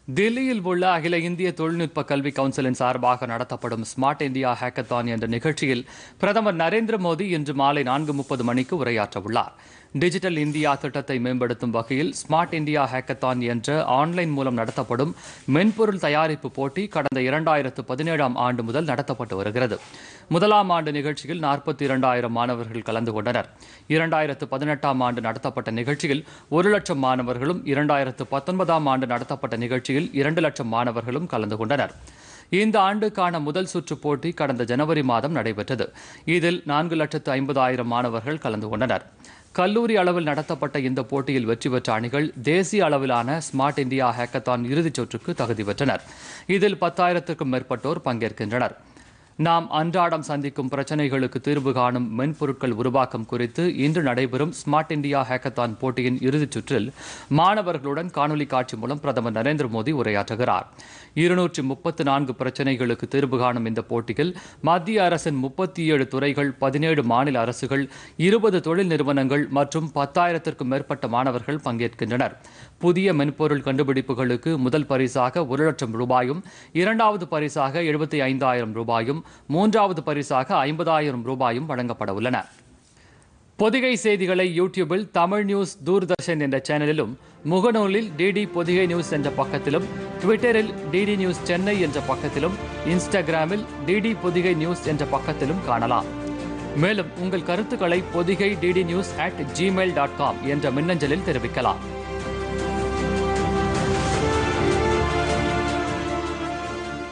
தில்லியில் உள்ள அகில இந்திய தொழில்நுட்ப கல்வி கவுன்சிலின் சார்பாக நடத்தப்படும் ஸ்மார்ட் இந்தியா ஹேக்கத்தான் என்ற நிகழ்ச்சியில் பிரதமர் நரேந்திர மோடி இன்று மாலை நான்கு முப்பது மணிக்கு உரையாற்ற உள்ளார் டிஜிட்டல் இந்தியா திட்டத்தை மேம்படுத்தும் வகையில் ஸ்மார்ட் இந்தியா ஹேக்கத்தான் என்ற ஆன்லைன் மூலம் நடத்தப்படும் மென்பொருள் தயாரிப்பு போட்டி கடந்த இரண்டாயிரத்து பதினேழாம் ஆண்டு முதல் நடத்தப்பட்டு வருகிறது முதலாம் ஆண்டு நிகழ்ச்சியில் நாற்பத்தி இரண்டாயிரம் மாணவர்கள் கலந்து கொண்டனர் இரண்டாயிரத்து பதினெட்டாம் ஆண்டு நடத்தப்பட்ட நிகழ்ச்சியில் ஒரு லட்சம் மாணவர்களும் இரண்டாயிரத்து பத்தொன்பதாம் ஆண்டு நடத்தப்பட்ட நிகழ்ச்சியில் இரண்டு லட்சம் மாணவர்களும் கலந்து கொண்டனர் இந்த ஆண்டுக்கான முதல் சுற்று போட்டி கடந்த ஜனவரி மாதம் நடைபெற்றது இதில் நான்கு லட்சத்து ஐம்பதாயிரம் மாணவர்கள் கலந்து கொண்டனர் கல்லூரி அளவில் நடத்தப்பட்ட இந்த போட்டியில் வெற்றி பெற்ற அணிகள் தேசிய அளவிலான ஸ்மார்ட் இந்தியா ஹேக்கத்தான் இறுதிச் சுற்றுக்கு தகுதி பெற்றனர் இதில் பத்தாயிரத்துக்கும் மேற்பட்டோர் பங்கேற்கின்றனர் நாம் அன்றாடம் சந்திக்கும் பிரச்சனைகளுக்கு தீர்வு காணும் மென்பொருட்கள் உருவாக்கம் குறித்து இன்று நடைபெறும் ஸ்மார்ட் இந்தியா ஹேக்கத்தான் போட்டியின் இறுதிச் சுற்றில் மாணவர்களுடன் காணொலி காட்சி மூலம் பிரதமர் நரேந்திர மோடி உரையாற்றுகிறார் இருநூற்றி முப்பத்து நான்கு பிரச்சனைகளுக்கு தீர்வு காணும் இந்த போட்டியில் மத்திய அரசின் முப்பத்தி ஏழு துறைகள் பதினேழு மாநில அரசுகள் இருபது தொழில் நிறுவனங்கள் மற்றும் பத்தாயிரத்திற்கும் மேற்பட்ட மாணவர்கள் பங்கேற்கின்றனர் புதிய மென்பொருள் கண்டுபிடிப்புகளுக்கு முதல் பரிசாக ஒரு லட்சம் ரூபாயும் இரண்டாவது பரிசாக எழுபத்தி ஐந்தாயிரம் ரூபாயும் மூன்றாவது பரிசாக ஐம்பதாயிரம் ரூபாயும் வழங்கப்பட உள்ளன பொதிகை செய்திகளை யூடியூபில் தமிழ் நியூஸ் தூர்தர்ஷன் என்ற சேனலிலும் முகநூலில் டிடி பொதிகை நியூஸ் என்ற பக்கத்திலும் ட்விட்டரில் டிடி நியூஸ் சென்னை என்ற பக்கத்திலும் இன்ஸ்டாகிராமில் டிடி பொதிகை நியூஸ் என்ற பக்கத்திலும் காணலாம் மேலும் உங்கள் கருத்துக்களை Podhigai DD news at Gmail dot com என்ற மின்னஞ்சலில் தெரிவிக்கலாம்